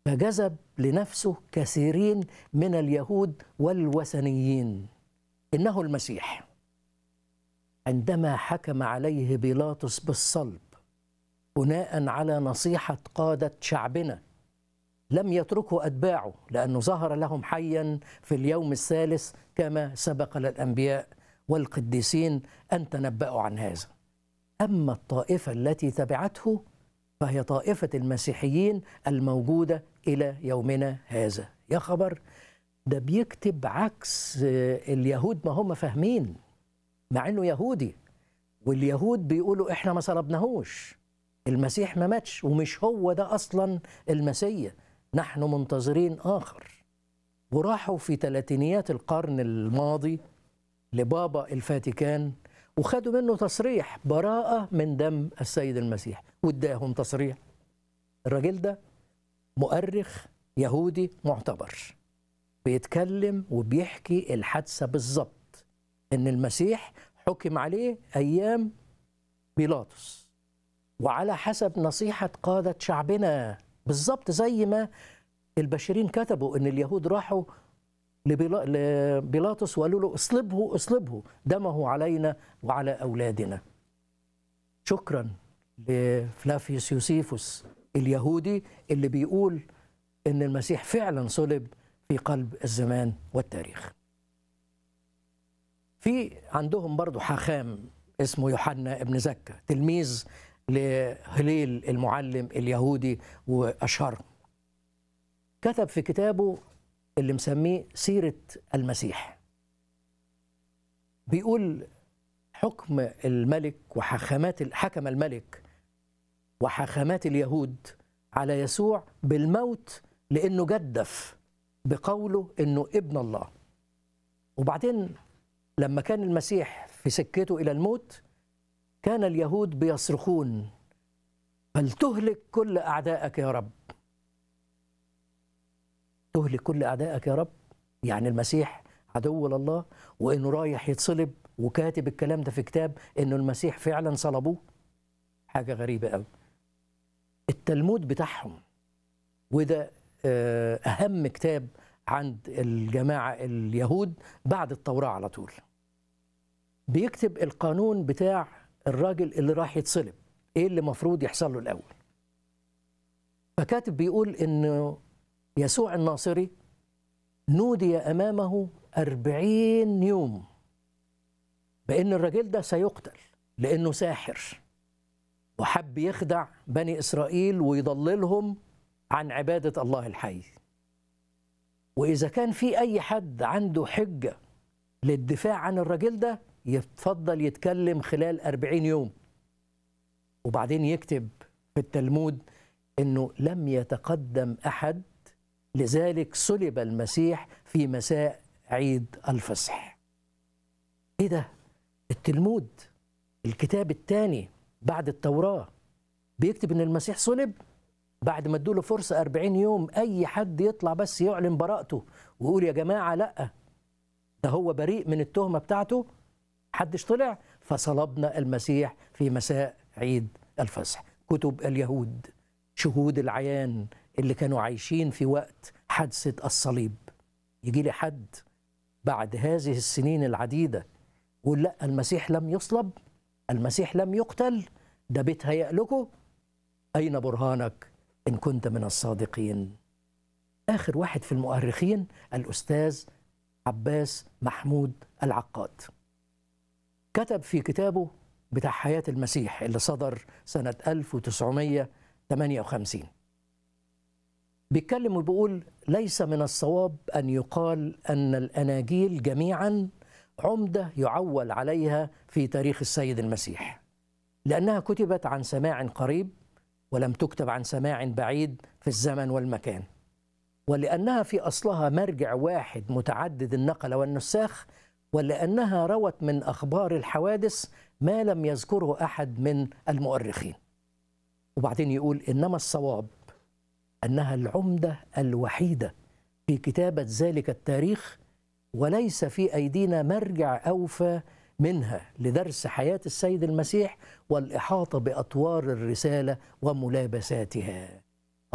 فجذب لنفسه كثيرين من اليهود والوثنيين انه المسيح عندما حكم عليه بيلاطس بالصلب بناء على نصيحه قاده شعبنا لم يتركوا اتباعه لانه ظهر لهم حيا في اليوم الثالث كما سبق للانبياء والقديسين ان تنبأوا عن هذا. اما الطائفه التي تبعته فهي طائفه المسيحيين الموجوده الى يومنا هذا. يا خبر ده بيكتب عكس اليهود ما هم فاهمين مع انه يهودي واليهود بيقولوا احنا ما صلبناهوش المسيح ما ماتش ومش هو ده اصلا المسيح نحن منتظرين آخر وراحوا في ثلاثينيات القرن الماضي لبابا الفاتيكان وخدوا منه تصريح براءة من دم السيد المسيح واداهم تصريح الراجل ده مؤرخ يهودي معتبر بيتكلم وبيحكي الحادثة بالظبط إن المسيح حكم عليه أيام بيلاطس وعلى حسب نصيحة قادة شعبنا بالظبط زي ما البشرين كتبوا ان اليهود راحوا لبيلاطس وقالوا له اصلبه اصلبه دمه علينا وعلى اولادنا شكرا لفلافيوس يوسيفوس اليهودي اللي بيقول ان المسيح فعلا صلب في قلب الزمان والتاريخ في عندهم برضو حاخام اسمه يوحنا ابن زكا تلميذ لهليل المعلم اليهودي واشهرهم كتب في كتابه اللي مسميه سيرة المسيح بيقول حكم الملك وحكمات حكم الملك وحكمات اليهود على يسوع بالموت لانه جدف بقوله انه ابن الله وبعدين لما كان المسيح في سكته الى الموت كان اليهود بيصرخون فلتهلك كل اعدائك يا رب تهلك كل اعدائك يا رب يعني المسيح عدو لله وانه رايح يتصلب وكاتب الكلام ده في كتاب انه المسيح فعلا صلبوه حاجه غريبه قوي التلمود بتاعهم وده اهم كتاب عند الجماعه اليهود بعد التوراه على طول بيكتب القانون بتاع الراجل اللي راح يتصلب ايه اللي المفروض يحصل له الاول فكاتب بيقول انه يسوع الناصري نودي امامه أربعين يوم بان الراجل ده سيقتل لانه ساحر وحب يخدع بني اسرائيل ويضللهم عن عباده الله الحي واذا كان في اي حد عنده حجه للدفاع عن الراجل ده يتفضل يتكلم خلال أربعين يوم وبعدين يكتب في التلمود أنه لم يتقدم أحد لذلك صلب المسيح في مساء عيد الفصح ايه ده التلمود الكتاب الثاني بعد التوراة بيكتب ان المسيح صلب بعد ما ادوله فرصة أربعين يوم أي حد يطلع بس يعلن براءته ويقول يا جماعة لأ ده هو بريء من التهمة بتاعته حدش طلع فصلبنا المسيح في مساء عيد الفصح كتب اليهود شهود العيان اللي كانوا عايشين في وقت حادثة الصليب يجي لي حد بعد هذه السنين العديدة يقول لا المسيح لم يصلب المسيح لم يقتل ده بيتهيأ لكم أين برهانك إن كنت من الصادقين آخر واحد في المؤرخين الأستاذ عباس محمود العقاد كتب في كتابه بتاع حياة المسيح اللي صدر سنة 1958 بيتكلم وبيقول ليس من الصواب أن يقال أن الأناجيل جميعا عمدة يعول عليها في تاريخ السيد المسيح لأنها كتبت عن سماع قريب ولم تكتب عن سماع بعيد في الزمن والمكان ولأنها في أصلها مرجع واحد متعدد النقل والنساخ ولأنها روت من أخبار الحوادث ما لم يذكره أحد من المؤرخين وبعدين يقول إنما الصواب أنها العمدة الوحيدة في كتابة ذلك التاريخ وليس في أيدينا مرجع أوفى منها لدرس حياة السيد المسيح والإحاطة بأطوار الرسالة وملابساتها